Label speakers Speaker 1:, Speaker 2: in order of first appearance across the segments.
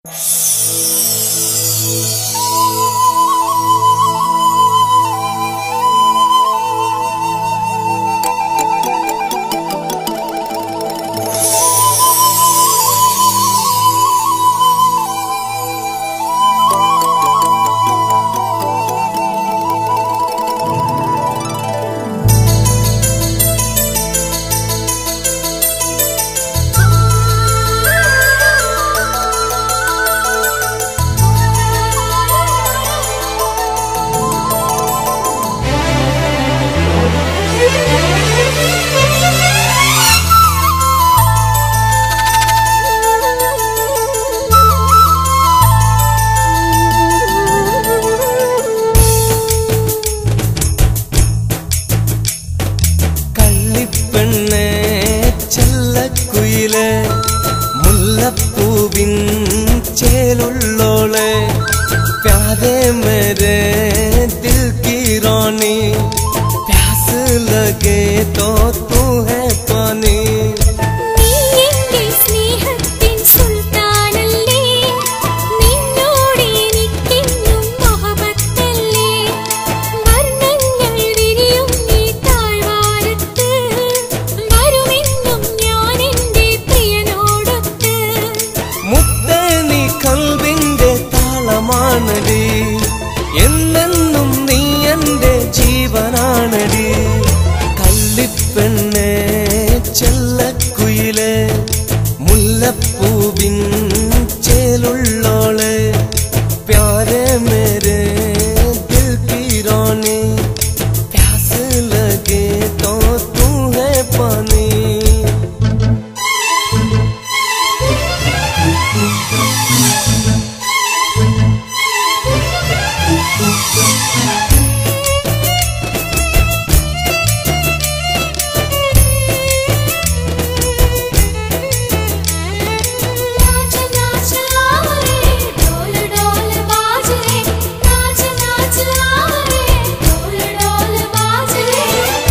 Speaker 1: കള്ളിപ്പെണ്ണെ ചെല്ലക്കുയിലെ മുല്ലപ്പൂവിൻ ചേലുള്ളോളെ പ്യാരെ മേരെ ദിൽ की रानी प्यास लगे तो तू है पानी
Speaker 2: നീ എന്റെ സ്നേഹത്തിൻ സുൽത്താനല്ലേ നിന്നോട് എനിക്കെന്നും മൊഹബത്തല്ലേ വർണ്ണങ്ങൾ വിരിയും ഈ താഴ്വാരത്ത് വരുമെന്നും ഞാൻ എന്റെ പ്രിയനോടൊത്ത്
Speaker 1: മുത്തേ നീ കൽവിന്റെ താളമാണടി എന്നെന്നും നീ എന്റെ ജീവനാണടി കള്ളിപ്പെണ്ണെ ചെല്ലക്കുയിലെ മുല്ലപ്പൂവിൻ ചേലുള്ളോളെ പ്യാരെ മേരെ ദിൽ की रानी प्यास लगे तो तू है पानी
Speaker 2: नाच नाच आओ रे ढोल ढोल बाज रे नाच नाच आओ रे ढोल ढोल बाज रे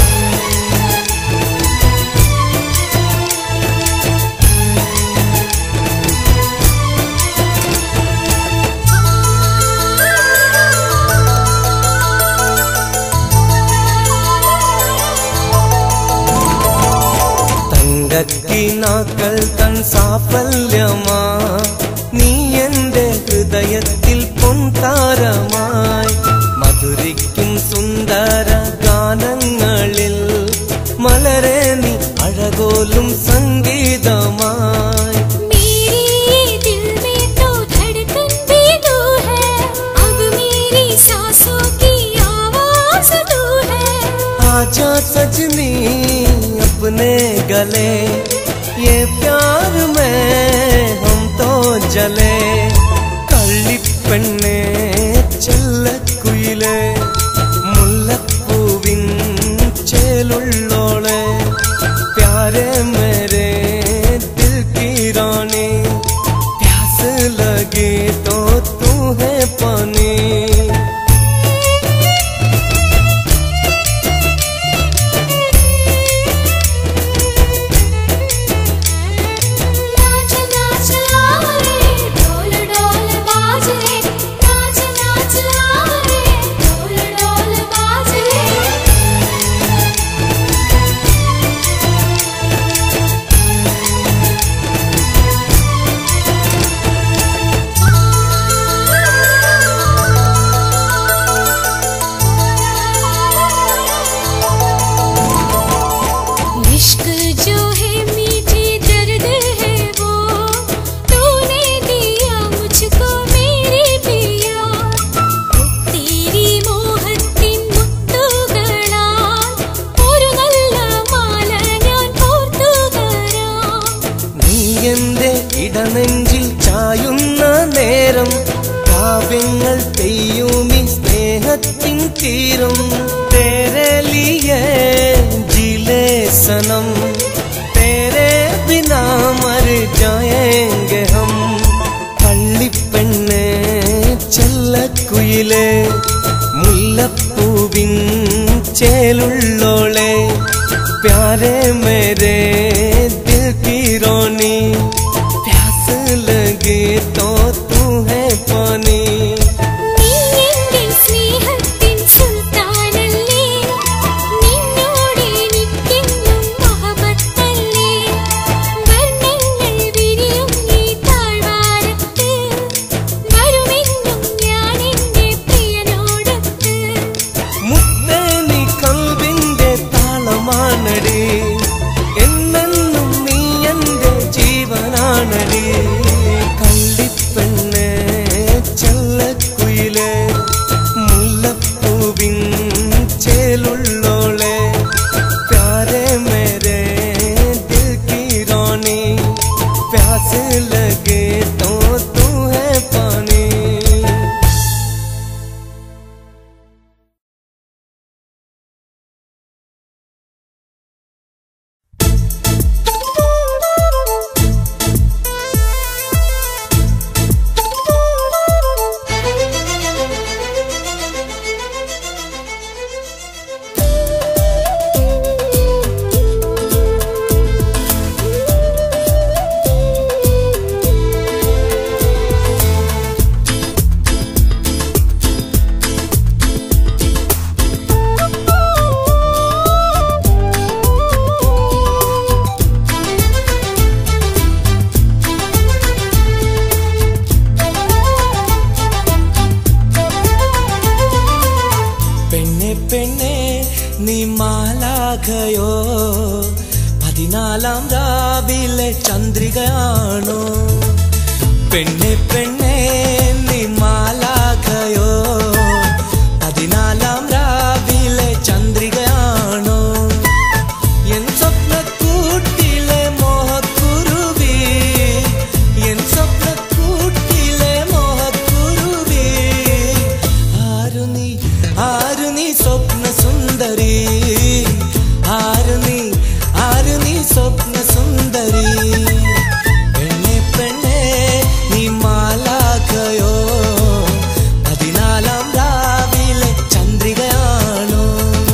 Speaker 1: തങ്കക്കിനാക്കൾ തൻ സാഫല്യമാ നീ എന്റെ ഹൃദയത്തിൽ പൊൻതാരമായി മധുരിക്കും സുന്ദര ഗാനങ്ങളിൽ മലരെ നീ അഴകോലും സംഗീതമായി
Speaker 2: मेरे दिल में तो धड़कन भी तू है अब मेरी सांसों की आवाज तू है
Speaker 1: आजा सजनी अपने गले ये प्यार में हम तो जले കള്ളിപ്പെണ്ണെ ചെല്ലക്കുയിലെ മുല്ലപ്പൂവിൻ ചേലുള്ളോളെ പ്യാരെ മേരെ ദിൽ की रानी प्यास लगे तो तू है पानी
Speaker 2: नाच नाच आओ रे ढोल ढोल बाज रे नाच नाच आओ रे ढोल ढोल बाज रे इश्क जो है मीठी दर्द है वो तूने दिया मुझको मेरे पिया तेरी മോഹത്തിൻ മുത്തുകളാൽ ഒരു നല്ല മാല ഞാൻ കോർത്തുതരാം
Speaker 1: നീ എന്റെ ഇടനെഞ്ചിൽ ചായുന്ന നേരം കാവ്യങ്ങൾ പെയ്യുമി സ്നേഹത്തിൻ തീരം തേരെ ലിയേ ജിലേ സനം തേരെ ബിനാ മർ ജായേംഗെ ഹം പള്ളിപ്പെണ്ണെ ചെല്ലക്കുയിലെ മുല്ലപ്പൂവിൻ ചേലുള്ളോളെ प्यारे मेरे दिल की रोनी प्यास लगे तो മാലാഖയോ പതിനാലാം രാവിലെ ചന്ദ്രികയാണോ പെണ്ണെ പെണ്ണെ നീ മാലാഖയോ പതിനാലാം രാവിലെ ചന്ദ്രികയാണോ എൻ സ്വപ്നക്കൂട്ടിലെ മോഹക്കുരുവി എൻ സ്വപ്നക്കൂട്ടിലെ മോഹക്കുരുവി ആരു നീ ആരു നീ സ്വപ്ന സുന്ദരി ആരു നീ ആരു നീ സ്വപ്ന സുന്ദരി പെണ്ണെ പെണ്ണെ നീ മാലാഖയോ പതിനാലാം രാവിലെ ചന്ദ്രികയാണോ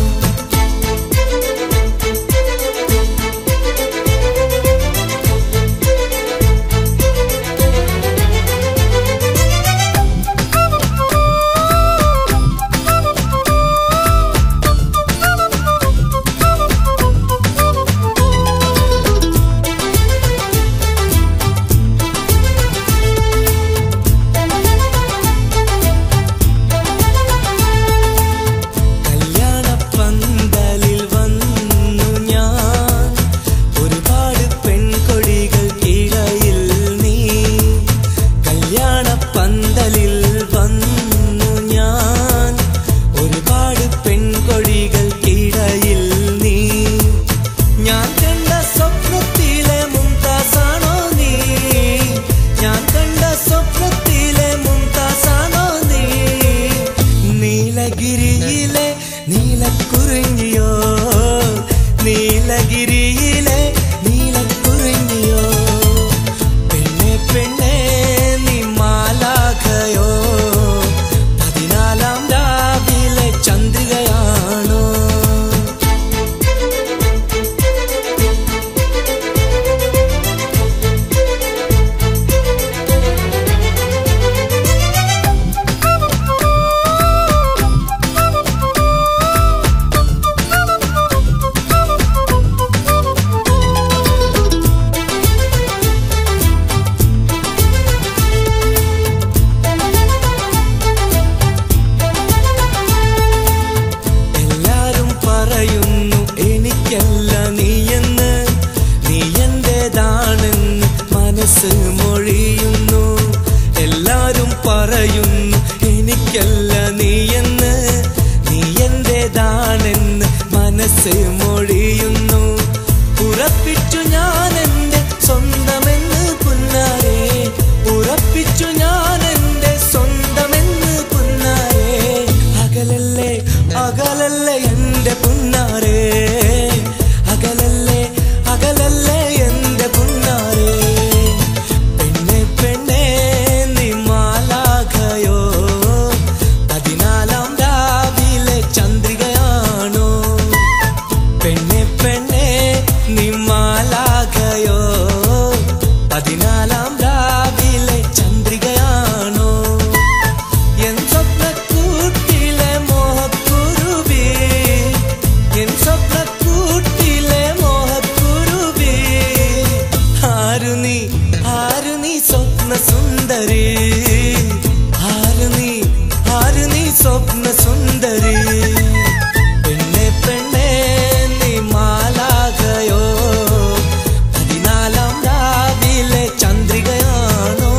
Speaker 1: കല്യാണപ്പന്തലിൽ വന്നു ഞാൻ ഒരുപാട് പെൺകൊടികൾ ഇടയിൽ നീ കല്യാണപ്പന്തലിൽ വന്നു ഞാൻ ഒരുപാട് പെൺകൊടികൾ ഇടയിൽ നീ ഞാൻ കണ്ട സ്വപ്നത്തിലെ മുംതാസാണോ നീ ഞാൻ കണ്ട സ്വപ്നത്തിലെ മുംതാസാണോ നീ നീലഗിരിയിലെ നീലക്കുറിഞ്ഞിയോ നീലഗിരിയിലെ നീലക്കുറിഞ്ഞിയോ പെണ്ണെ പെണ്ണെ നീ മാലാഖയോ പതിനാലാം രാവിലെ ചന്ദ്രികയാണോ എല്ലാരും പറയുന്നു എനിക്കല്ല നീയെന്ന് നീ എന്റേതാണെന്ന് മനസ്സ് മൊഴിയുന്നു എല്ലാരും പറയുന്നു എനിക്കല്ല നീയെന്ന് നീ എന്റേതാണെന്ന് മനസ്സ് മൊഴിയുന്നു ഉറപ്പിച്ചു ഞാൻ എന്റെ സ്വന്തമെന്ന് പുന്നാരെ ഉറപ്പിച്ചു ഞാൻ എന്റെ സ്വന്തമെന്ന് പുന്നാരെ അകലല്ലേ അകലല്ലേ എന്റെ പുന്നാരെ അകലല്ലേ അകലല്ലേ എന്റെ പുന്നാരെ പെണ്ണെ പെണ്ണെ നീ മാലാഖയോ പതിനാലാം രാവിലെ ചന്ദ്രികയാണോ പെണ്ണെ പെണ്ണെ നീ മാലാഖയോ പതിനാലാം രാവിലെ ചന്ദ്രികയാണോ എൻ സ്വപ്നക്കൂട്ടിലെ മോഹക്കുരുവി എൻ സ്വപ്നക്കൂട്ടിലെ മോഹക്കുരുവി ആരു നീ ആരു നീ സ്വപ്ന സുന്ദരി ആരു നീ ആരു നീ സ്വപ്ന സുന്ദരി പെണ്ണെ പെണ്ണെ നീ മാലാഖയോ പതിനാലാം രാവിലെ ചന്ദ്രികയാണോ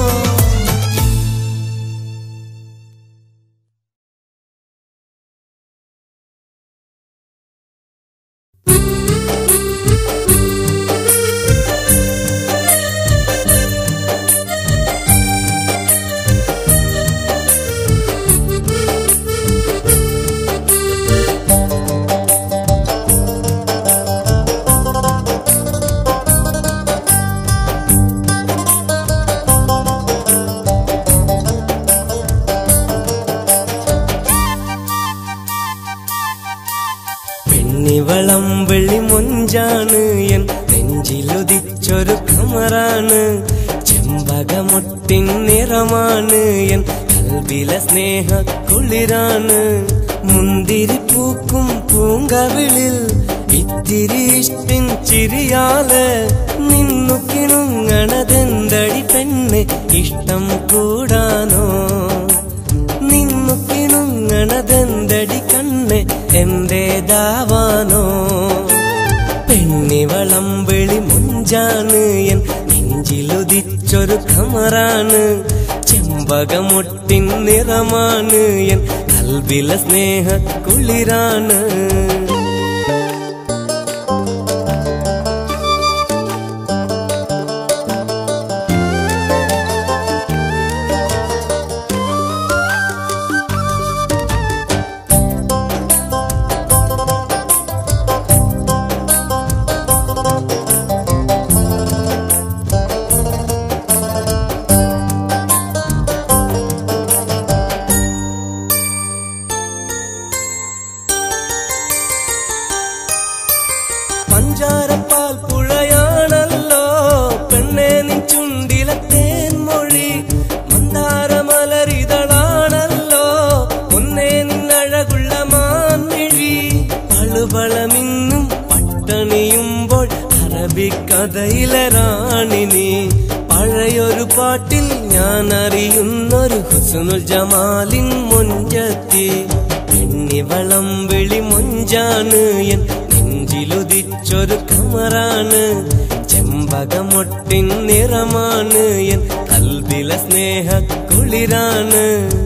Speaker 1: പെണ്ണിവളം വെള്ളി മൊഞ്ചാണ് എൻ നെഞ്ചിലുദിച്ചൊരു കമറാണ് ചെമ്പകമുട്ടിൻ നിറമാണ് എൻ കൽവിലെ സ്നേഹ കുളിരാണ് മുന്തിരി പൂക്കും പൂങ്കവിളിൽ ഇത്തിരി ഇഷ്ടിൻ ചിരിയാല് നിന്നു കിണുങ്ങണതെന്തടി പെണ്ണ് ഇഷ്ടം കൂടാനോ നിന്നു കിണുങ്ങണതെന്തടി കണ്ണ് എന്റേതാവാനോ പെണ്ണിവളം വിളി മുഞ്ചാണ് എൻ നെഞ്ചിലുദിച്ചൊരു ഖമറാണ് ചെമ്പകമൊട്ടിൻ നിറമാണ് എൻ കൽവില സ്നേഹ കുളിരാണ് പഞ്ചാരപ്പാൽ പുഴയാണല്ലോ പെണ്ണെ നിൻ ചുണ്ടിലെ തേൻമൊഴി മന്ദാരമലരിതളാണല്ലോ ഒന്നേ നിന്നഴകുള്ള മാൻമിഴി പളുപളമിന്നും പട്ടണിയുമ്പോൾ അറബിക്കഥയിലെ റാണിനി പഴയൊരു പാട്ടിൽ ഞാൻ അറിയുന്നൊരു ഹുസ്നുൽ ജമാലിൻ മുഞ്ചത്തി പെണ്ണിവളം വിളി മൊഞ്ചാണ് എൻ നെഞ്ചിലുദിച്ചൊരു കമറാണ് ചെമ്പകമൊട്ടിൻ നിറമാണ് എൻ കൽവില സ്നേഹ കുളിരാണ്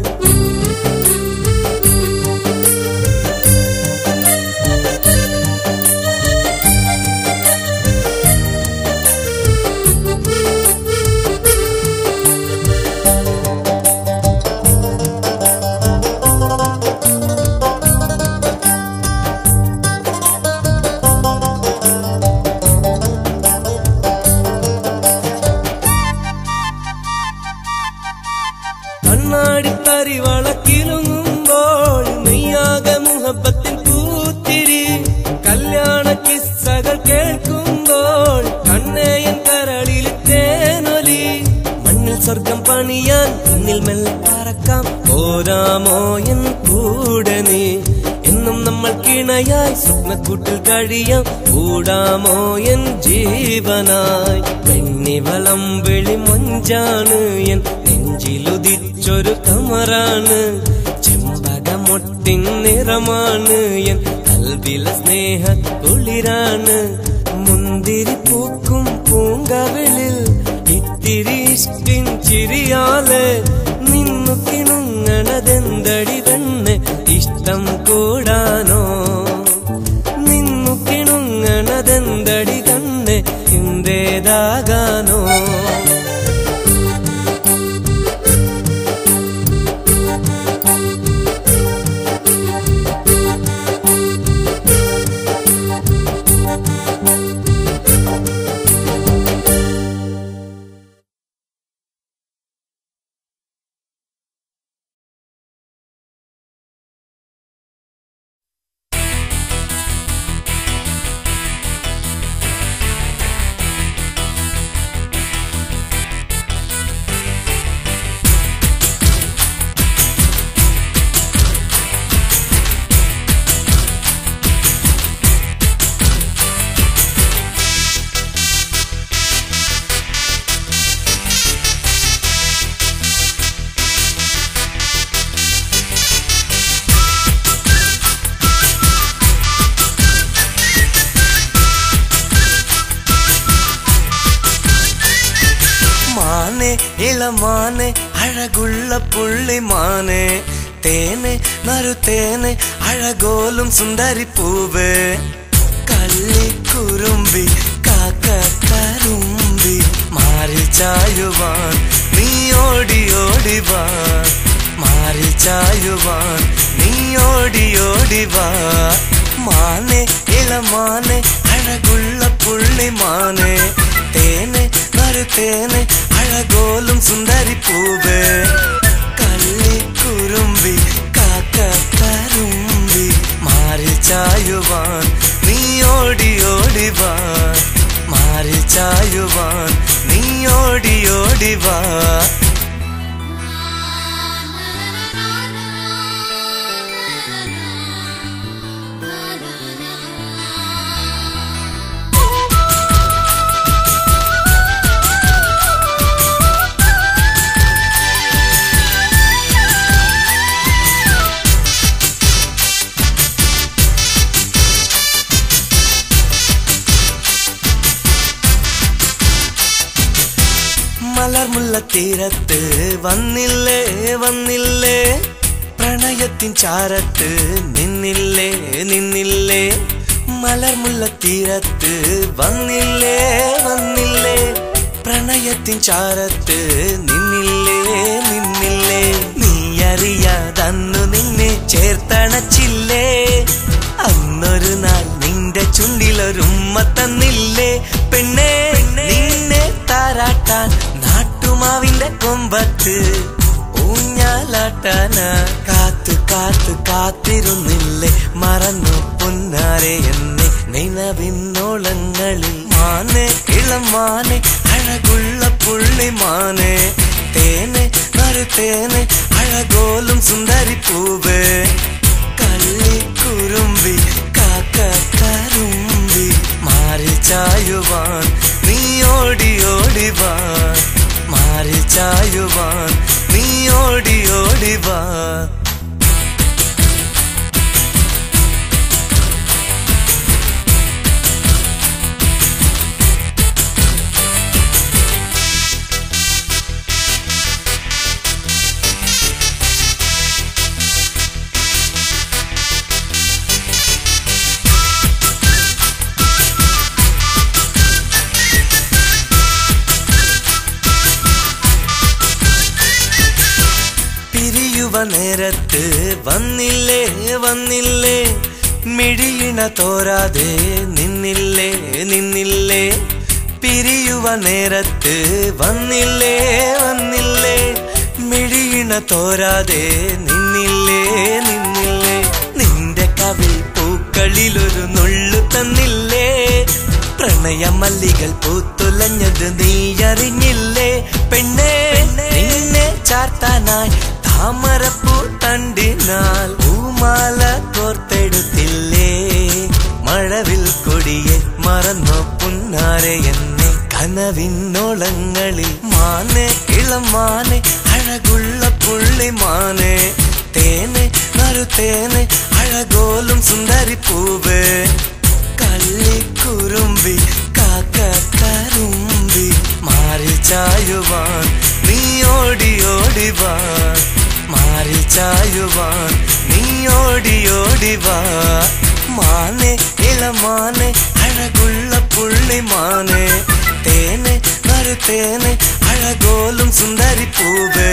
Speaker 1: കണ്ണാടിത്തരി വളക്കിലുങ്ങുമ്പോൾ നെയ്യാകെ മുഹബത്തിൻ പൂത്തിരി കല്യാണ കിസ്സകൾ കേൾക്കുമ്പോൾ കണ്ണേയൻ കരളിൽ തേനൊലി മണ്ണിൽ സ്വർഗം പണിയാൻ പിന്നിൽ മെല്ലെ പറക്കാം പോരാമോ എൻ കൂടെ നീ എന്നും നമ്മൾ കിണയായി സ്വപ്നക്കൂട്ടിൽ കഴിയാം കൂടാമോ എൻ ജീവനായി പെണ്ണിവളം വിളി മൊഞ്ചാണ് എൻ നെഞ്ചിലുദിച്ചൊരു കമറാണ് ചെമ്പകമൊട്ടിൻ നിറമാണ് എൻ കൽവില സ്നേഹ കുളിരാണ് മുന്തിരി പൂക്കും പൂങ്കവിളിൽ ഇത്തിരി ഇഷ്ടിൻ ചിരിയാല് നിന്നു കിണുങ്ങണതെന്തടി പെണ്ണ് ഇഷ്ടം കൂടാനോ നിന്നു കിണുങ്ങണതെന്തടി കണ്ണ് എന്തേതാകാനോ മാനെ ഇളമാനെ അഴകുള്ള പുള്ളിമാനെ തേനെ നറുതേനെ അഴകോലും സുന്ദരി പൂവ് കള്ളിക്കുറുമ്പി കാക്ക കരുമ്പി മാറിൽ ചായുവാൻ നീ ഓടി ഓടി വാ മാറിൽ ചായുവാൻ നീ ഓടി ഓടി വാ മാനെ ഇളമാനെ അഴകുള്ള പുള്ളിമാനെ തേനെ നറുതേനെ അഴകോലും സുന്ദരി പൂവ് കള്ളിക്കുറുമ്പി കാക്ക കരുമ്പി മാറിൽ ചായുവാൻ നീ ഓടി ഓടി വാ മാറിൽ ചായുവാൻ നീ ഓടി ഓടി വാ തീരത്ത് വന്നില്ലേ വന്നില്ലേ പ്രണയത്തിൻ ചാരത്ത് നിന്നില്ലേ നിന്നില്ലേ മലർമുല്ല തീരത്ത് വന്നില്ലേ വന്നില്ലേ പ്രണയത്തിൻ ചാരത്ത് നിന്നില്ലേ നിന്നില്ലേ നീ അറിയാതന്നു നിന്നെ ചേർത്തണച്ചില്ലേ അന്നൊരു നാൾ നിന്റെ ചുണ്ടിലൊരുമ്മ തന്നില്ലേ പെണ്ണേ നിന്നെ താരാട്ടാൻ നാട്ടുമാവിന്റെ കൊമ്പത്ത് ഊഞ്ഞാലാട്ടാന കാത്തു കാത്തു കാത്തിരുന്നില്ലേ മറന്നു പൊന്നാരെ എന്നെ നിലവിന്നോളങ്ങളിൽ മാനെ ഇളമാനെ അഴകുള്ള പുള്ളി മാനെ തേനെ നറുത്തേനെ അഴകോലും സുന്ദരി പൂവ് കള്ളി കുറുമ്പി കാക്ക കരുമ്പി മാറി ചായുവാൻ നീ ഓടി ഓടിവാൻ മാറി ചായുവാൻ നീ ഓടി ഓടിവാൻ പിരിയുവ നേരത്ത് വന്നില്ലേ വന്നില്ലേ മിഴിയിണ തോരാതെ നിന്നില്ലേ നിന്നില്ലേ പിരിയുവ നേരത്ത് വന്നില്ലേ വന്നില്ലേ മിഴിയിണ തോരാതെ നിന്നില്ലേ നിന്നില്ലേ നിന്റെ കവിൾ പൂക്കളിലൊരു നുള്ളു തന്നില്ലേ പ്രണയ മല്ലികൾ പൂത്തുലഞ്ഞത് നീ അറിഞ്ഞില്ലേ പെണ്ണേ നിന്നെ ചാർത്താനായി താമരപ്പൂ തണ്ടിനാൽ പൂമാല കോർത്തെടുത്തില്ലേ മഴവിൽ കൊടിയെ മറന്നോ പുന്നാരെ എന്നെ കനവിന്നോളങ്ങളിൽ മാനെ ഇളമാനെ അഴകുള്ള പുള്ളി മാനെ തേനെ നറുതേനെ അഴകോലും സുന്ദരി പൂവ് കള്ളിക്കുറുമ്പി കാക്ക കരുമ്പി മാറി ചായുവാൻ നീ ഓടി ഓടിവാൻ മാറി ചായുവാൻ നീ ഓടി ഓടിവാ മാനെ ഇളമാനെ അഴകുള്ള പുള്ളി മാനെ തേനെ നറുതേനെ അഴകോലും സുന്ദരി പൂവ്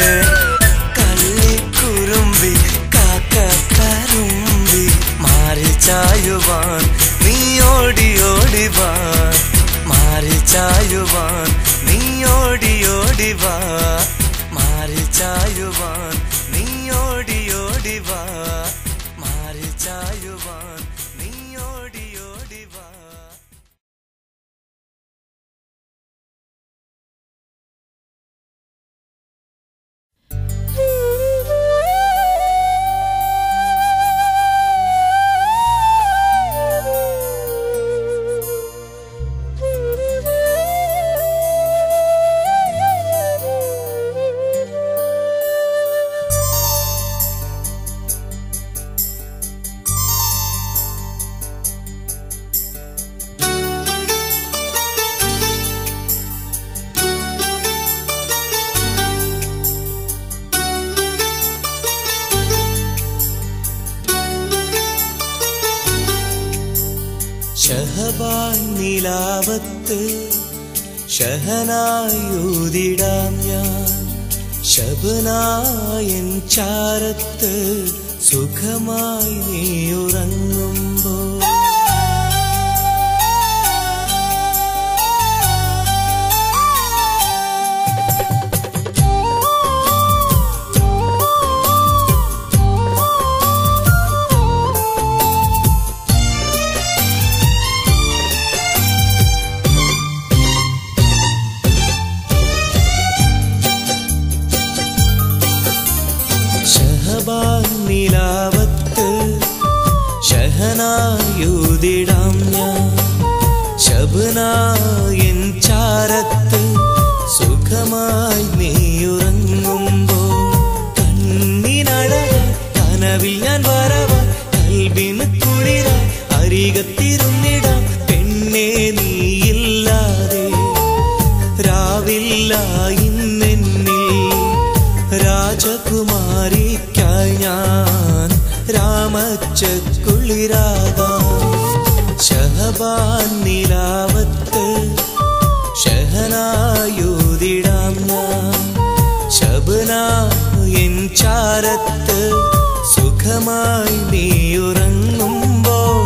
Speaker 1: കള്ളിക്കുറുമ്പി കാക്ക കരുമ്പി മാറി ചായുവാൻ നീ ഓടി ഓടിവാൻ മാറി ചായുവാൻ നീ ഓടി ഓടിവാ മാറി ചായുവാൻ നീ ഓടി ഓടിവാ മാറി ചായുവാൻ നീ ഓടി ഓടിവാ ഷഹബാൻ നിലാവത്ത് ഷഹനായൂതിടാം ഞാൻ ശബനായൻ ചാരത്ത് സുഖമായി നീ ഉറങ്ങുമ്പോൾ ഷഹബാൻ നിലാവത്ത് ഷഹനായൂതിടാം ഞാൻ ശബനായൻ ചാരത്ത് സുഖമായി നീയുറങ്ങുമ്പോൾ കണ്ണിനഴ കനവിൽ ഞാൻ വരവ കൽബിന് കുളിര അരികത്തിരുന്നിടാം പെണ്ണെ നീയില്ലാതെ രാവില്ല ഇന്നെന്നിൽ രാജകുമാരിക്കായി ഞാൻ രാമച്ചക്കുളിരാകാം ശഹബാൻ നിലാവത്ത് ശഹനായുതിടാം ഞാൻ ശബന എൻ ചാരത്ത് സുഖമായി നീ ഉറങ്ങുമ്പോൾ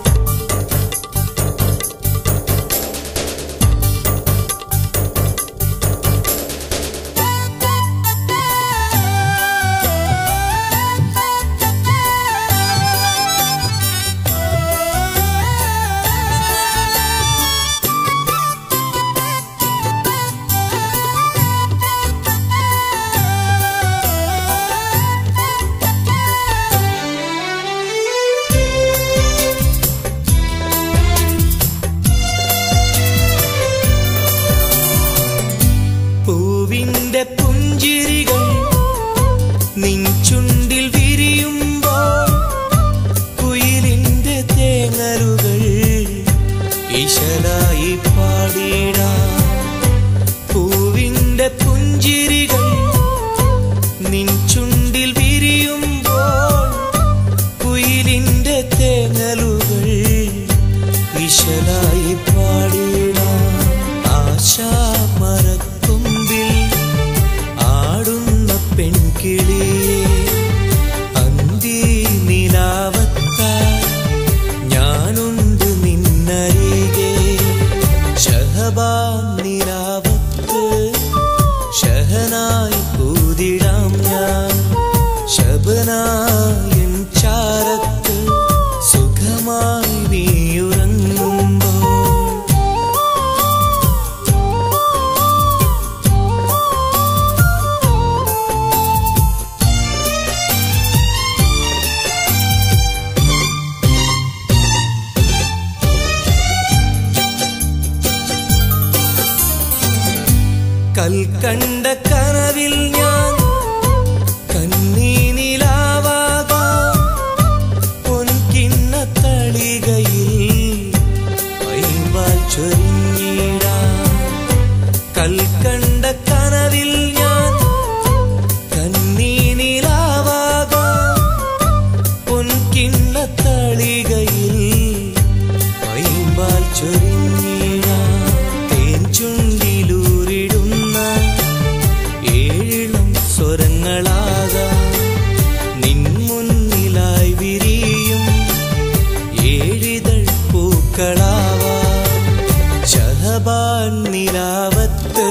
Speaker 1: പൂവിന്റെ പുഞ്ചിരികൾ നിൻ ചുണ്ടിൽ വിരിയുമ്പോൾ കുയിലിന്റെ തേങ്ങലുകൾ ഈശലായി പാടിടാം പൂവിന്റെ പുഞ്ചിരികൾ നിൻ ചുണ്ടിൽ വിരിയുമ്പോൾ കുയിലിന്റെ തേങ്ങലുകൾ വിശലായി പാടിടാം ആശാമരത്തുമ്പിൽ ആടുന്ന പെൺകിളിയെ അന്തി നിലാവത്താൽ ഞാനുണ്ട് നിന്നരികെ ശഹബാൻ നിലാവത്ത് ശഹനായി കൂതിടാം ഞാൻ ശബനായൻ ചാരത്ത് സുഖമായി നീ ഉറങ്ങുമ്പോൾ കൽക്കണ്ട കനവിൽ ഞാൻ കണ്ണീനിലാവാകാം പൊൻകിണ്ണ തളികയിൽ വൈവാൽ ചൊരിഞ്ഞിടാം കൽക്കണ്ട കനവിൽ ഞാൻ കണ്ണീനിലാവാകാം പൊൻകിണ്ണ തളികയിൽ വൈമ്പാൽ ചൊരിഞ്ഞിടാം തേൻ ചുണ്ടിലൂരിടുന്ന ഏഴിളം സ്വരങ്ങളാകാം നിൻ മുന്നിലായി വിരിയും ഏഴിതൾ പൂക്കളാവാം ശഹബാൻ നിലാവത്ത്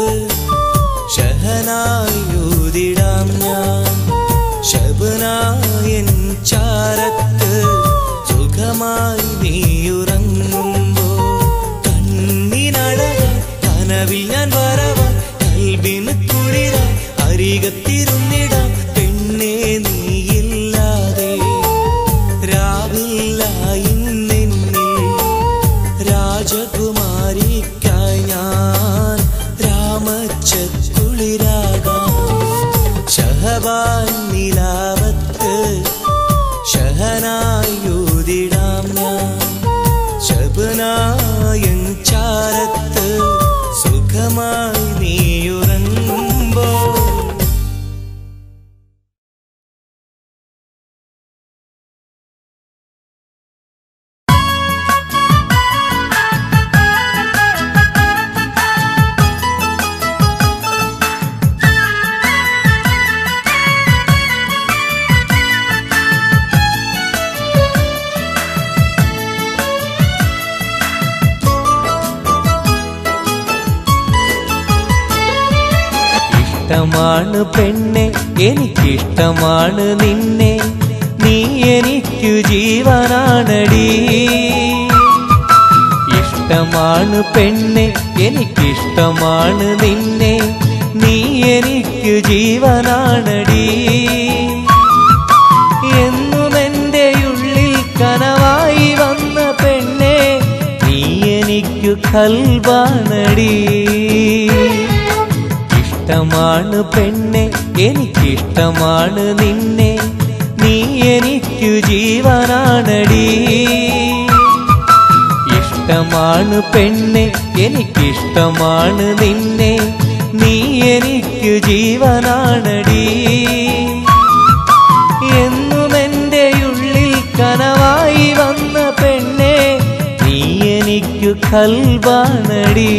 Speaker 1: ശഹനായൂതിടാം ഞാൻ ശബനായൻ ചാരത്ത് സുഖമായി നീ ഉറങ്ങുമ്പോൾ കണ്ണിനഴക കനവിൽ ഞാൻ വരവാ കൽവിന് കുളിര അരികത്തിരുന്നിടാം പെണ്ണെ നീയില്ലാതെ രാവില്ല ഇന്നെന്നിൽ രാജകുമാരിക്കായി ഞാൻ രാമച്ചക്കുളിരാകാം ശഹബാൻ നിലാവത്ത് ശഹനായൂതിടാം ഞാൻ ശബനായൻ ചാരത്ത് സുഖമായി നീയുറങ്ങുമ്പോൾ ഇഷ്ടമാണ് പെണ്ണെ എനിക്കിഷ്ടമാണ് നിന്നെ നീ എനിക്കു ജീവനാണടി ഇഷ്ടമാണ് പെണ്ണെ എനിക്കിഷ്ടമാണ് നിന്നെ നീ എനിക്കു ജീവനാണടി എന്നും എൻ്റെ ഉള്ളിൽ കനവായി വന്ന പെണ്ണെ നീ എനിക്കു കൽവാണടി ഇഷ്ടമാണ് പെണ്ണെ എനിക്കിഷ്ടമാണ് നിന്നെ നീ എനിക്കു ജീവനാണടി ഇഷ്ടമാണ് പെണ്ണെ എനിക്കിഷ്ടമാണ് നിന്നെ നീ എനിക്കു ജീവനാണടി കൽബാണടി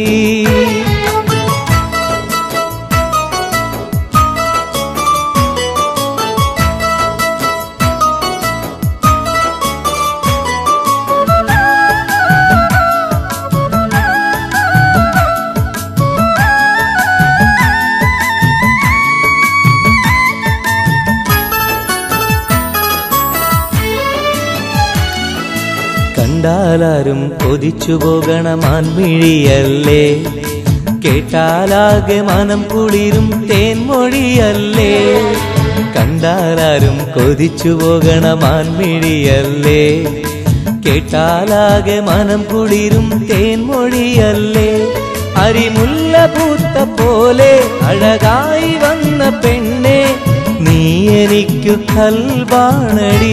Speaker 1: കണ്ടാലാരും കൊതിച്ചു പോകണം ആൺമിഴിയല്ലേ കേട്ടാലാകെ മനം കുളിരും തേൻമൊഴിയല്ലേ കണ്ടാലാരും കൊതിച്ചു പോകണം ആൺമിഴിയല്ലേ കേട്ടാലാകെ മനം കുളിരും തേൻമൊഴിയല്ലേ അരിമുല്ല പൂത്ത പോലെ അഴകായി വന്ന പെണ്ണെ നീ എനിക്കു കൽവാണടി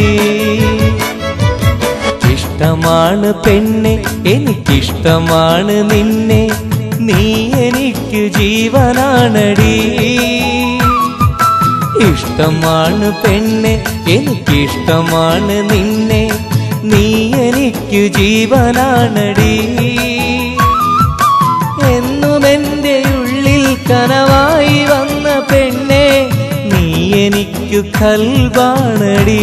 Speaker 1: ഇഷ്ടമാണ് പെണ്ണെ എനിക്കിഷ്ടമാണ് നിന്നെ നീ എനിക്ക് ജീവനാണടി ഇഷ്ടമാണ് പെണ്ണെ എനിക്കിഷ്ടമാണ് നിന്നെ നീ എനിക്ക് ജീവനാണടി എന്നും എൻ്റെ ഉള്ളിൽ കനവായി വന്ന പെണ്ണെ നീ എനിക്കു കൽവാണടി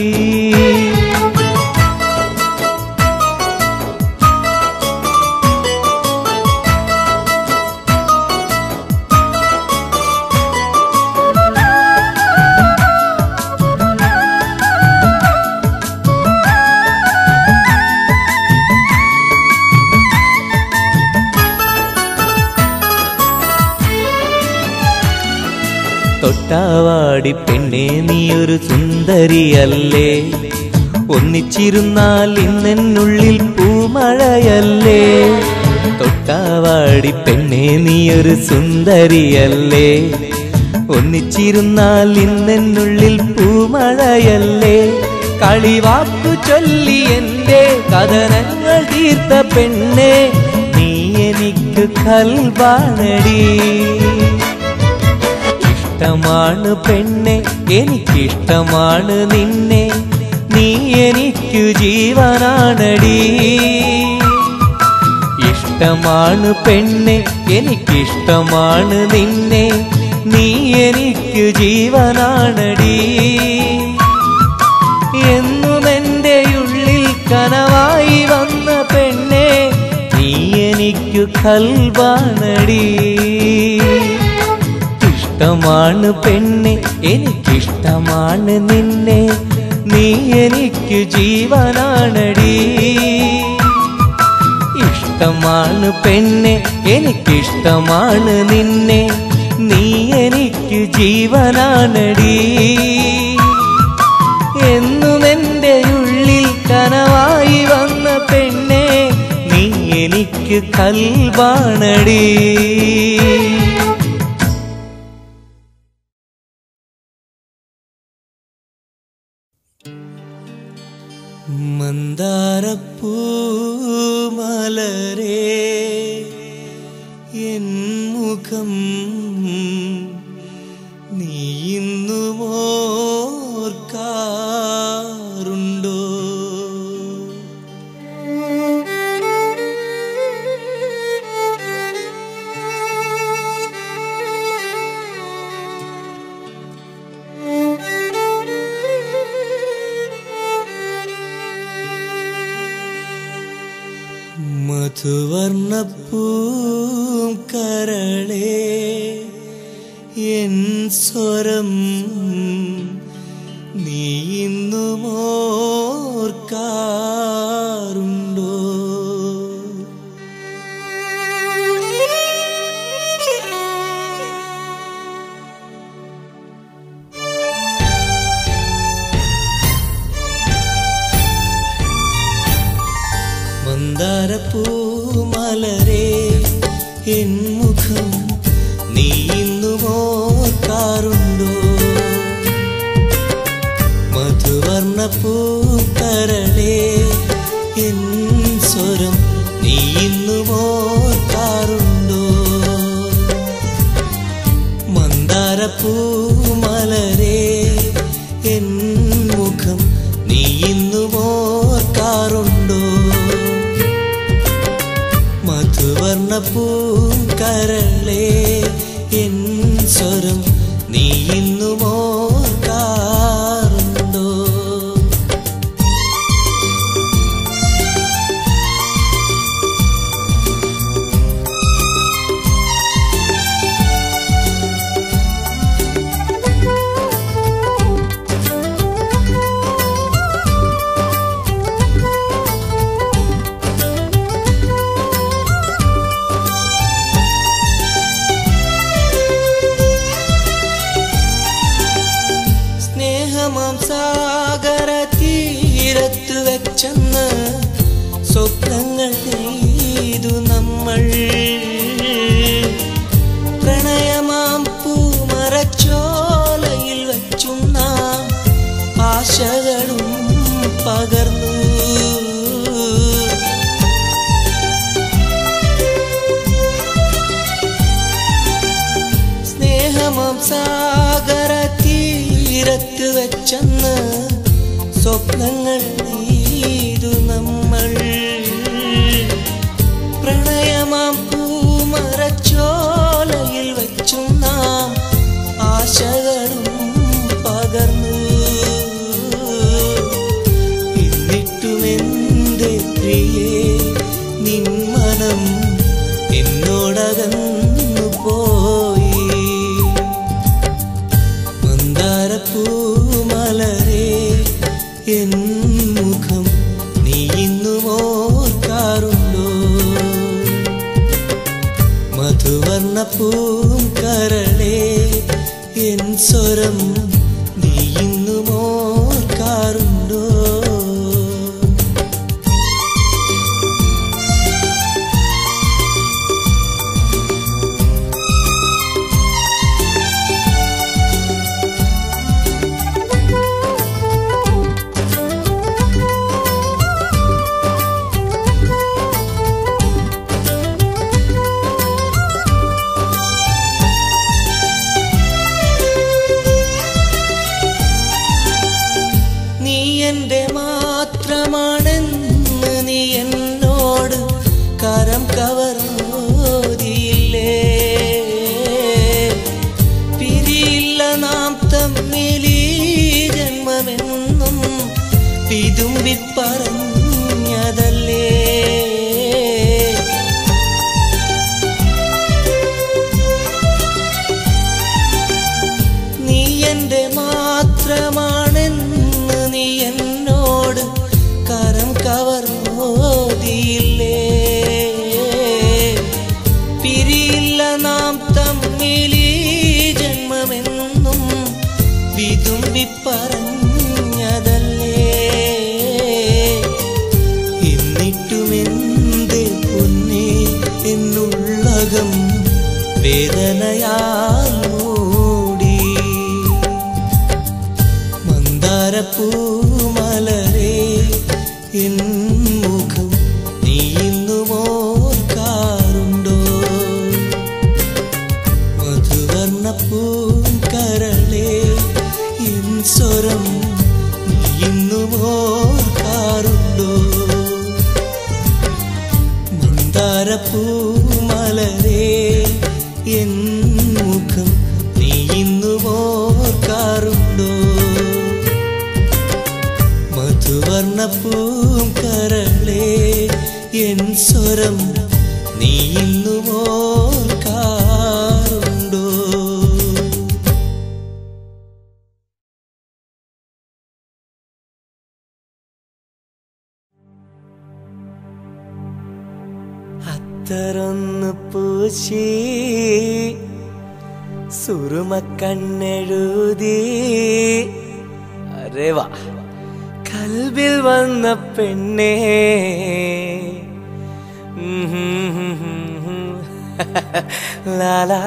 Speaker 1: തൊട്ടാവാടി പെണ്ണെ നീയൊരു സുന്ദരിയല്ലേ ഒന്നിച്ചിരുന്നാൽ ഇന്നെന്നുള്ളിൽ പൂമഴയല്ലേ തൊട്ടാവാടി പെണ്ണെ നീയൊരു സുന്ദരിയല്ലേ ഒന്നിച്ചിരുന്നാൽ ഇന്നെന്നുള്ളിൽ പൂമഴയല്ലേ കളിവാക്കു ചൊല്ലി എന്റെ കഥനങ്ങൾ തീർത്ത പെണ്ണെ നീ എനിക്ക് കൽവാണടി ഇഷ്ടമാണ് പെണ്ണെ എനിക്കിഷ്ടമാണ് നിന്നെ നീ എനിക്കു ജീവനാണടി ഇഷ്ടമാണ് പെണ്ണെ എനിക്കിഷ്ടമാണ് നിന്നെ നീ എനിക്കു ജീവനാണടി എന്നും എൻ്റെ ഉള്ളിൽ കനവായി വന്ന പെണ്ണെ നീ എനിക്കു കൽവാണടി ഇഷ്ടമാണ് പെണ്ണെ എനിക്കിഷ്ടമാണ് നിന്നെ നീ എനിക്ക് ജീവനാണടി ഇഷ്ടമാണ് പെണ്ണെ എനിക്കിഷ്ടമാണ് നിന്നെ നീ എനിക്ക് ജീവനാണടി എന്നും എൻ്റെ ഉള്ളിൽ കനവായി വന്ന പെണ്ണെ നീ എനിക്ക് കൽവാണടി മന്ദാരപ്പൂ മലരേ എൻ മുഖം നീ ഇന്നും ഓർക്കാറുണ്ടോ മധുവർണപ്പൂം കരളേ എൻ സ്വരം നീ ഇന്നും ഓർക്കാറുണ്ടോ മന്ദാരപ്പൂ മലരേ എൻ മുഖം നീ ഇന്നും ഓർക്കാറുണ്ടോ മധുവർണപ്പൂ കരളേ എൻ സ്വരം നീ ഇന്നും ഓർക്കാറുണ്ടോ മന്ദാരപ്പൂ മലരേ എൻ മുഖം നീ ഇന്നും ഓർക്കാറുണ്ടോ മധുവർണ്ണപ്പൂങ്കരളേ എൻ സ്വരം നീ ഇന്നുമോ കാറുണ്ടോ സ്നേഹമാം സാഗര തീരത്തു വെച്ചെന്ന് സ്വപ്നങ്ങൾ നെയ്തു നമ്മൾ പ്രണയമാം പൂമരച്ചോലയിൽ വച്ചും നാം ആശകളും പകർന്നു സ്നേഹമാം സാഗര തീരത്ത് വെച്ചെന്ന് സ്വപ്നങ്ങൾ നെയ്തു നമ്മൾ പ്രണയമാം പൂമരച്ചോലയിൽ വെച്ചും നാം ആശകളും പകർന്നു എന്നിട്ടുമെന്റെ പ്രിയേ നിൻ മനം എന്നോടകന്നു പോയി മന്ദാരപ്പൂമലരേ എൻ മുഖം നീ ഇന്നും ഓർക്കാറുണ്ടോ മധുവർണ്ണപ്പൂം കരളേ എൻ സ്വരം നീ ഇന്നും ഓർക്കാറുണ്ടോ നീ എന്റെ മാത്രമാണെന്ന് നീ എന്നോട് കരം കവർന്നോതിയില്ലേ പിരിയില്ല നാം തമ്മിലീ ജന്മമെന്നും പിതുമ്പി പറഞ്ഞതല്ലേ നീ എന്റെ മാത്രമാണെന്ന് നീ എന്നോട് കരം കവർന്നോതിയില്ലേ പിരിയില്ല നാം തമ്മിലീ ജന്മമെന്നും വിതുമ്പി പറഞ്ഞതല്ലേ എന്നിട്ടുമെന്റെ പൊന്നേ എന്നുള്ളകം വേദനയാൽ മൂടി മന്ദാരപ്പൂമലരേ എൻ മുഖം നീ ഇന്നും ഓർക്കാറുണ്ടോ മധുവർണ്ണപ്പൂങ്കരളേ എൻ സ്വരം നീ ഇന്നും ഓർക്കാറുണ്ടോ മന്ദാരപ്പൂമലരേ എൻ മുഖം നീ ഇന്നും ഓർക്കാറുണ്ടോ മധുവർണ്ണപ്പൂങ്കരളേ എൻ സ്വരം നീ ഇന്നും ഓർക്കാറുണ്ടോ അത്തറൊന്ന് പൂശി സുറുമ കണ്ണെഴുതി അരേ വാ കൽബിൽ വന്ന പെണ്ണേ ഉം ഹും ഹും ഹും ഹും. ലാലാ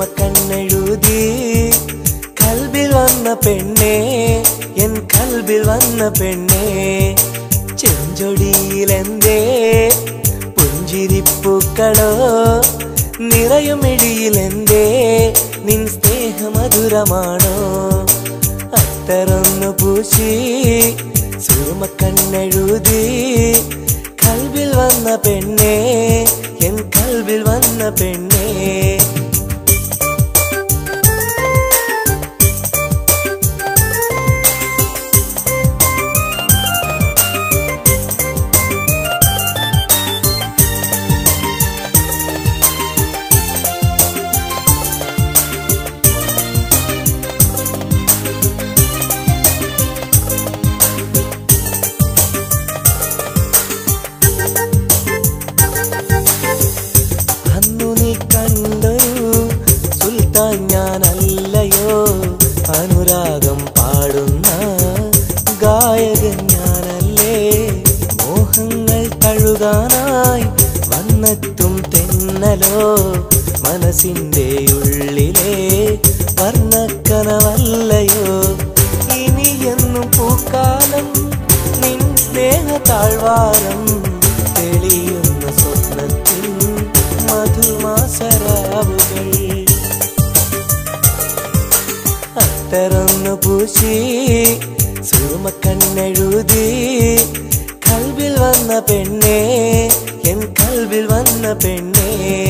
Speaker 1: സുറുമക്കണ്ണെഴുതി കൽബിൽ വന്ന പെണ്ണേ എൻ കൽബിൽ വന്ന പെണ്ണേ ചെഞ്ചൊടിയിലെന്തേ പുഞ്ചിരിപ്പൂക്കളോ നിറയുമിഴിയിലെന്തേ നിൻ സ്നേഹമധുരമാണോ അത്തറൊന്നു പൂശി സുറുമക്കണ്ണെഴുതി കൽബിൽ വന്ന പെണ്ണേ എൻ കൽബിൽ വന്ന പെണ്ണേ അന്നു നീ കണ്ടൊരു സുൽത്താൻ ഞാനല്ലയോ അനുരാഗം പാടുന്ന ഗായകൻ ഞാനല്ലേ മോഹങ്ങൾ തഴുകാനായി വന്നെത്തും തെന്നലോ മനസ്സിന്റെ ഉള്ളിലെ വർണ്ണക്കനവല്ലയോ ഇനിയെന്നും പൂക്കാലം നിൻ സ്നേഹ താഴ്വാരം തെളിയുന്ന സ്വപ്നത്തിൻ മധുമാസരാവുകൾ അത്തറൊന്നു പൂശി സുറുമക്കണ്ണെഴുതി കൽബിൽ വന്ന പെണ്ണേ എൻ കൽബിൽ വന്ന പെണ്ണേ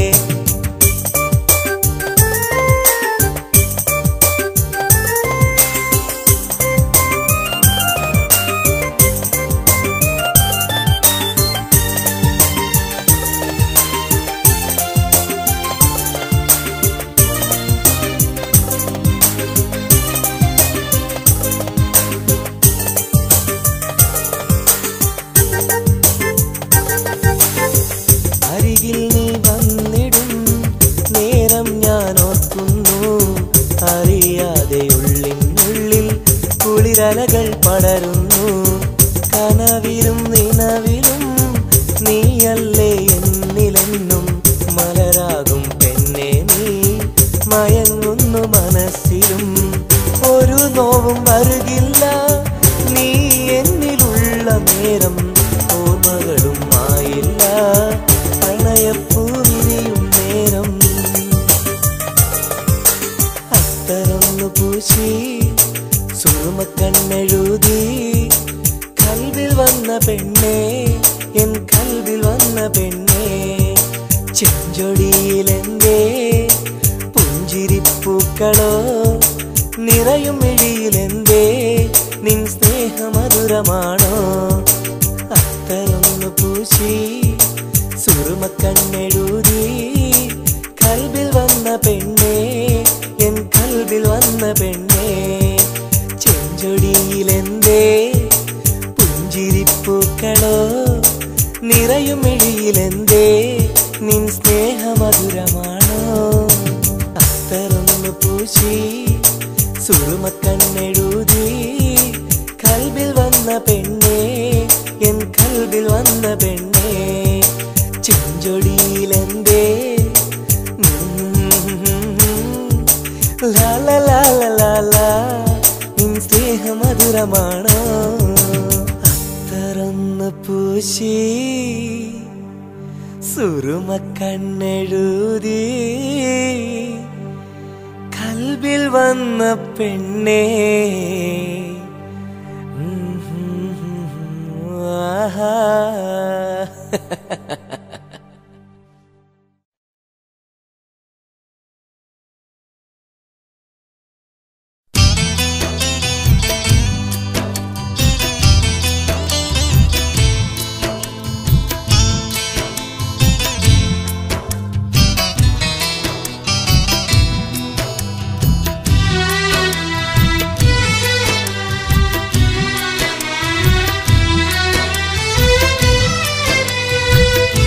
Speaker 1: അരികിൽ നീ വന്നിടും നേരം ഞാൻ ഓർക്കുന്നു അറിയാതെ ഉള്ളിനുള്ളിൽ കുളിരലകൾ പടരുന്നു കനവിലും നിലവിലും നീയല്ലേ എന്നിലെന്നും മലരാകും പെണ്ണെ നീ മയങ്ങുന്നു മനസ്സിലും ഒരു നോവും വരുകില്ല നീ എന്നിലുള്ള നേരം ഓർമ്മകളും ആയില്ല പ്രണയപ്പൂ വിരിയും നേരം അത്തറൊന്നു പൂശി സുറുമക്കണ്ണെഴുതി കൽവിൽ വന്ന പെണ്ണേ എൻ കൽവിൽ വന്ന പെണ്ണേ ചെഞ്ചൊടിയിലെന്തേ പുഞ്ചിരിപ്പൂക്കളോ നിറയും മിഴിയിലെന്തേ നിൻ സ്നേഹമധുരമാണോ അത്തറൊന്നു പൂശി സുറുമക്കണ്ണെഴുതി കൽബിൽ വന്ന പെണ്ണേ എൻ കൽബിൽ വന്ന പെണ്ണേ ചെഞ്ചൊടിയിലെന്തേ പുഞ്ചിരിപ്പൂക്കളോ നിറയും മിഴിയിലെന്തേ നിൻ സ്നേഹമധുരമാണോ അത്തറൊന്നു പൂശി സുറുമക്കണ്ണെഴുതി കൽബിൽ വന്ന പെണ്ണേ എൻ കൽബിൽ വന്ന പെണ്ണേ ചെഞ്ചൊടിയിലെന്തേ ലാല ലാല ലാല നിൻ സ്നേഹമധുരമാണോ അത്തറന്ന് പൂശി സുറുമക്കണ്ണെഴുതി കൽബിൽ വന്ന പെണ്ണേ ആഹാ
Speaker 2: Thank you.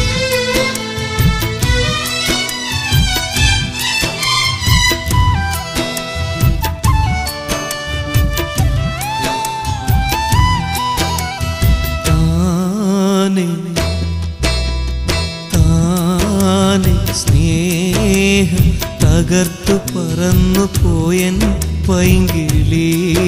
Speaker 1: പോയൻ പൈങ്കിളി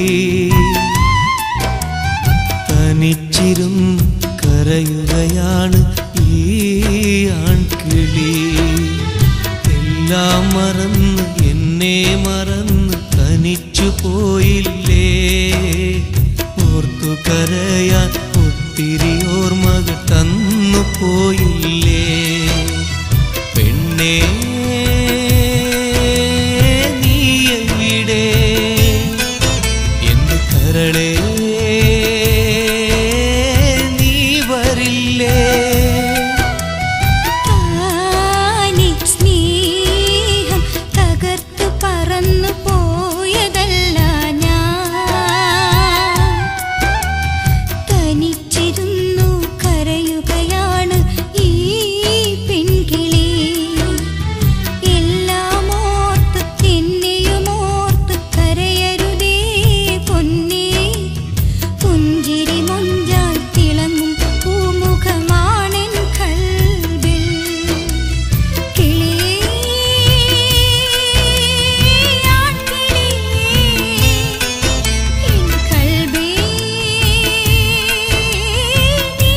Speaker 1: തനിച്ചിരും കരയുകയാണ് ഈ ആൺകിളി എല്ലാം മറന്ന് എന്നെ മറന്ന് തനിച്ചു പോയില്ലേ ഓർത്തു കരയാൻ ഒത്തിരി ഓർമ്മകൾ തന്നു പോയില്ലേ പെണ്ണേ നീ എവിടെ എന്ത് കരളേ നീ വരില്ലേ
Speaker 2: താനെ സ്നേഹം തകർത്തു പറന്നു പോയതല്ല ഞാൻ തനിച്ചിരുന്നു കരയുകയാണ് ഈ പെൺകിളി എല്ലാം ഓർത്ത് എന്നെയും ഓർത്ത് കരയരുതേ പൊന്നേ പുഞ്ചിരി മൊഞ്ചാൽ തിളങ്ങും പൂമുഖമാണെൻ കൽബിൽ കിളിയേ ആൺകിളിയേ എൻ കൽബേ നീ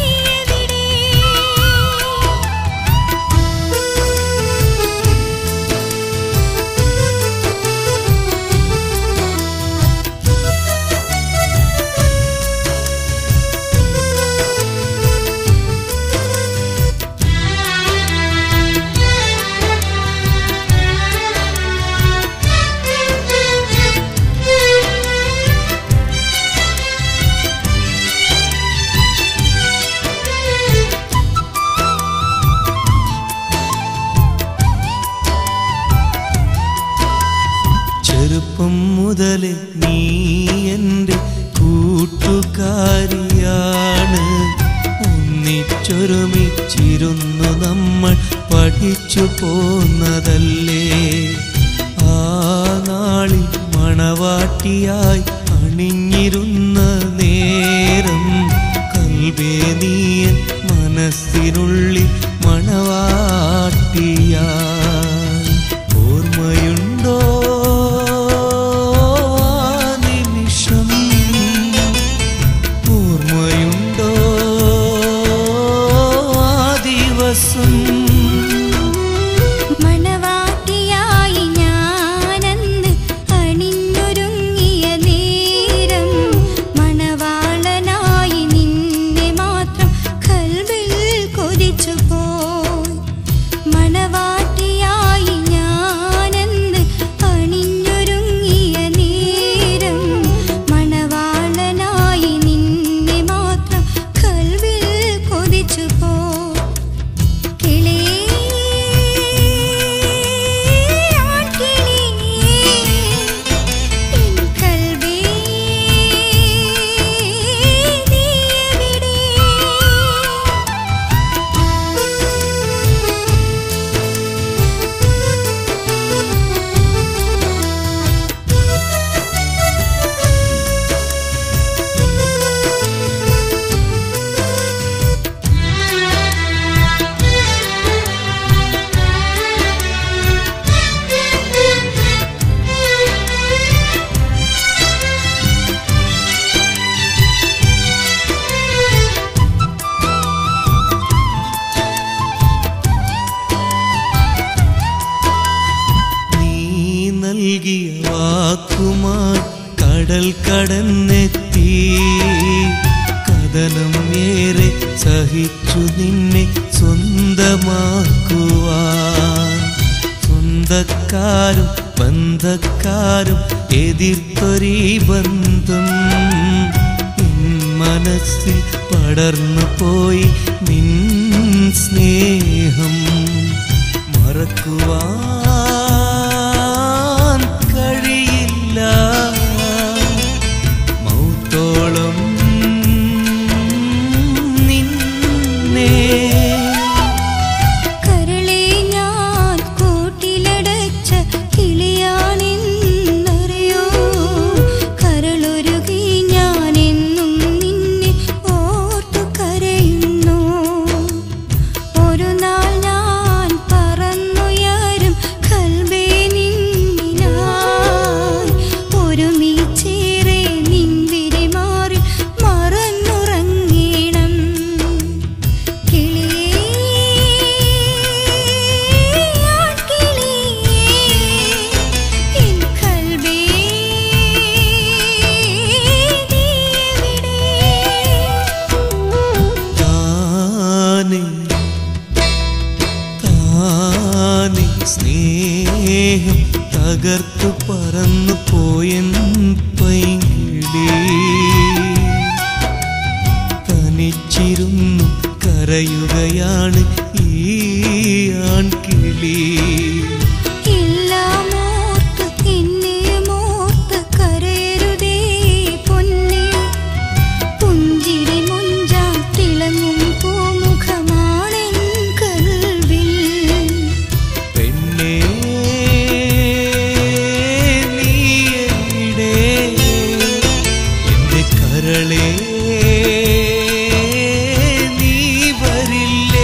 Speaker 1: ചെറുപ്പം മുതലേ നീ എൻ്റെ കൂട്ടുകാരിയാണ് ഒന്നിച്ചൊരുമിച്ചിരുന്നു നമ്മൾ പഠിച്ചു പോന്നതല്ലേ ആ നാളിൽ മണവാട്ടിയായി അണിഞ്ഞിരുന്ന നേരം കൽവേ നീയൻ മനസ്സിനുള്ളിൽ മണവാട്ടിയായി ഓർമ്മയുണ്ടോ ആ നിമിഷം ഓർമ്മയുണ്ടോ ആ ദിവസം
Speaker 2: മണവാട്ടിയായി ഞാനന്ന് അണിഞ്ഞൊരുങ്ങിയ നേരം മണവാളനായി നിന്നെ മാത്രം കൽവിൽ കൊതിച്ചു പോയി മണവാട്ടിയായി ഞാനന്ന് അണിഞ്ഞൊരുങ്ങിയ നേരം മണവാളനായി നിന്നെ മാത്രം കൽവിൽ കൊതിച്ചു പോയി കിളിയേ ആൺകിളിയേ എൻ കൽബേ നീ എവിടെ
Speaker 1: നീ നൽകിയ വാക്കുമായി കടൽ കടന്നെത്തി കഥനം ഏറെ സഹിച്ചു നിന്നെ സ്വന്തമാക്കുവാൻ സ്വന്തക്കാരും ബന്ധക്കാരും എതിർത്തൊരീ ബന്ധം എൻ മനസ്സിൽ പടർന്നു പോയി നിൻ സ്നേഹം മറക്കുവാൻ കഴിയില്ല മൗത്തോളം നിന്നെ
Speaker 2: കരളെ ഞാൻ കൂട്ടിലടച്ച കിളിയാണെന്നറിയോ കരളൊരുകി ഞാൻ എന്നും നിന്നെ ഓർത്തു കരയുന്നു ഒരു നാൾ ഞാൻ പറന്നുയരും
Speaker 1: തകർത്തു പറന്നു പോയൻ പൈങ്കിളി തനിച്ചിരുന്നു കരയുകയാണ് ഈ ആൺകിളി
Speaker 2: എല്ലാം ഓർത്ത് എന്നെയും ഓർത്ത് കരയരുതേ പൊന്നേ പുഞ്ചിരി മുഞ്ചാൽ തിളങ്ങും പൂമുഖമാണെൻ കൽവിൽ
Speaker 1: പെണ്ണേ നീ എവിടെ എന്റെ കരളേ നീ വരില്ലേ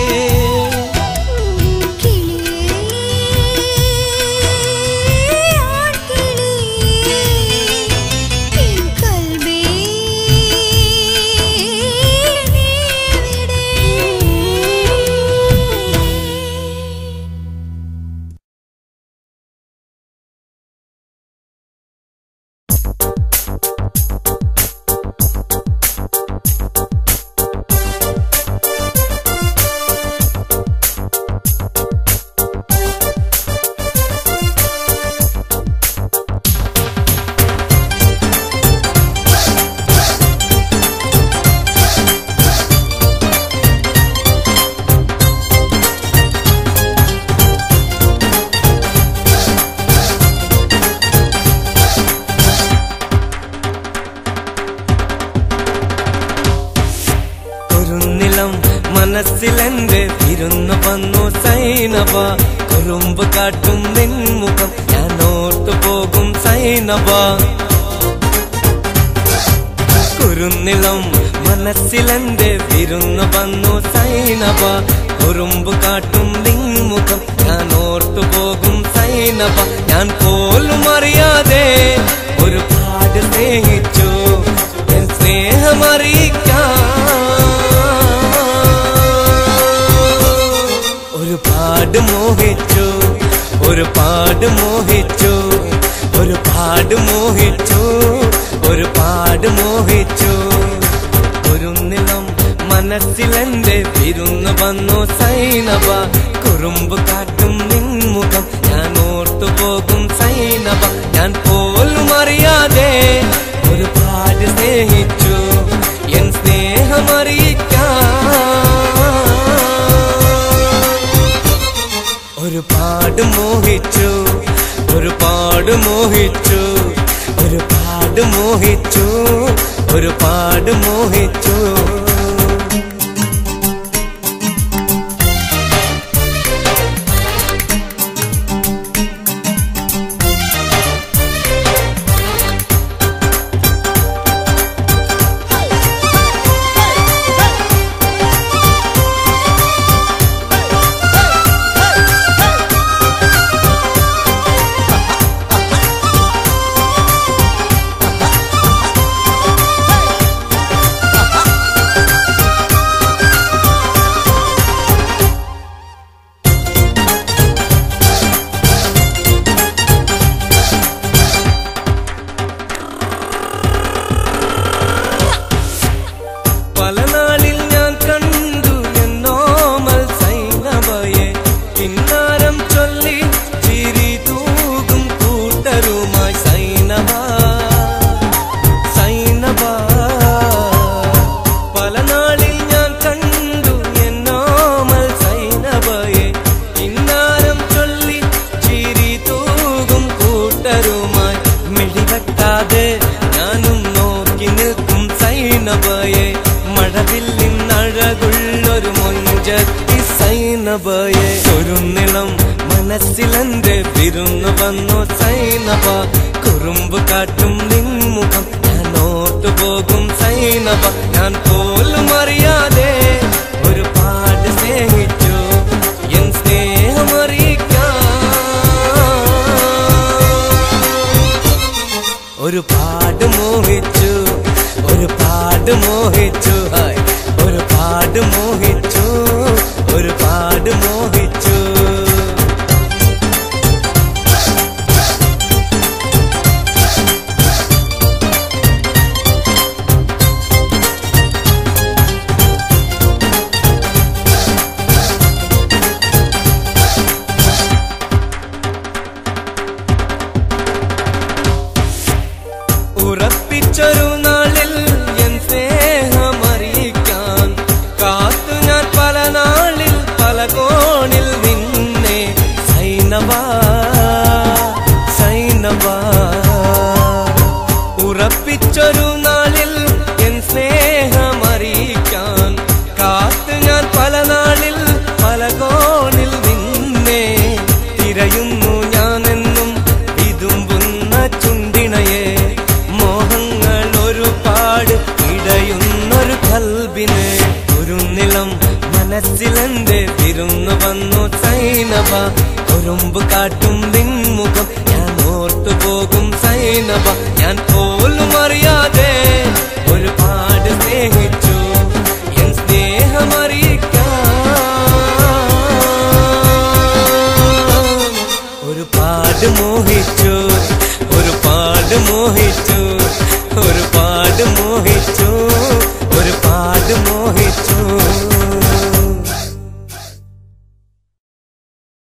Speaker 3: കുറുന്നിളം മനസ്സിലെന്റെ വിരുന്നു വന്നു സൈനവ കുറുമ്പ് കാട്ടും നിൻമുഖം ഞാൻ ഓർത്തു പോകും സൈനവ കുറുന്നിളം മനസ്സിലെന്റെ വിരുന്നു വന്നു സൈനവ കുറുമ്പ് കാട്ടും നിൻമുഖം ഞാൻ ഓർത്തു പോകും സൈനവ ഞാൻ പോലും അറിയാതെ ഒരുപാട് സ്നേഹിച്ചു എൻ സ്നേഹമറിയിക്കാൻ ഒരുപാട് മോഹിച്ചു ഒരുപാട് മോഹിച്ചു ഒരുപാട് മോഹിച്ചു ഒരുപാട് മോഹിച്ചു ഒരു നിലം മനസ്സിലെന്റെ വിരുന്ന് വന്നു സൈനവ കുറുമ്പ് കാട്ടും നിൻമുഖം ഞാൻ ഓർത്തു പോകും സൈനവ ഞാൻ പോലും അറിയാതെ ഒരുപാട് സ്നേഹിച്ചു എൻ സ്നേഹമറിയിക്കാൻ ഒരുപാട് മോഹിച്ചു ഒരുപാട് മോഹിച്ചു ഒരുപാട് മോഹിച്ചു ഒരുപാട് മോഹിച്ചു പല നാളിൽ ഞാൻ കണ്ടു എന്നോമൽ സൈനവയെ കിന്നാരം ചൊല്ലി ചിരി തൂകും കൂട്ടരുമായി സൈനവ സൈനവ പല നാളിൽ ഞാൻ കണ്ടു എന്നോമൽ സൈനവയെ കിന്നാരം ചൊല്ലി ചിരി തൂകും കൂട്ടരുമായി മിഴിവെട്ടാതെ ഞാനും നോക്കി നിൽക്കും സൈനബയെ മഴവില്ലിൻ അഴകുള്ളൊരു മൊഞ്ചത്തി സൈനബയെ ഒരു നിളം മനസ്സിലെന്റെ വിരുന്നു വന്നു സൈനബ കുറുമ്പ് കാട്ടും നിൻമുഖം ഞാൻ ഓർത്തു പോകും സൈനബ ഞാൻ പോലും അറിയാതെ ഒരുപാട് സ്നേഹിച്ചു എൻ സ്നേഹമറിയിക്കാൻ ഒരുപാട് മോഹിച്ചു ഒരുപാട് മോഹിച്ചു ഹായ് ഒരുപാട് മോഹിച്ചു ഒരുപാട് മോഹിച്ചു ഉറപ്പിച്ചൊരു നാളിൽ എൻ സ്നേഹമറിയിക്കാൻ കാത്തു ഞാൻ പല നാളിൽ പല കോണിൽ നിന്നെ സൈനവ സൈനവ ഉറപ്പിച്ചൊരു നാളിൽ എൻ സ്നേഹമറിയിക്കാൻ കാത്തു ഞാൻ പല നാളിൽ പല കോണിൽ നിന്നെ തിരയുന്നു ഞാനെന്നും ഇതുമ്പുന്ന ചുണ്ടിണയെ മോഹങ്ങൾ ഒരുപാട് ഇടയുന്നൊരു കൽബിന് ഒരു നിളം മനസ്സിലെന്റെ വിരുന്നു വന്നു സൈനവ ഒരുമ്പ് കാട്ടും നിൻമുഖം ഞാൻ ഓർത്തു പോകും സൈനവ ഞാൻ പോലും അറിയാതെ ഒരുപാട് സ്നേഹിച്ചു എൻ സ്നേഹമറിയിക്കാൻ ഒരുപാട് മോഹിച്ചു ഒരുപാട് മോഹിച്ചു ഒരുപാട് മോഹിച്ചു ഒരുപാട് മോഹിച്ചു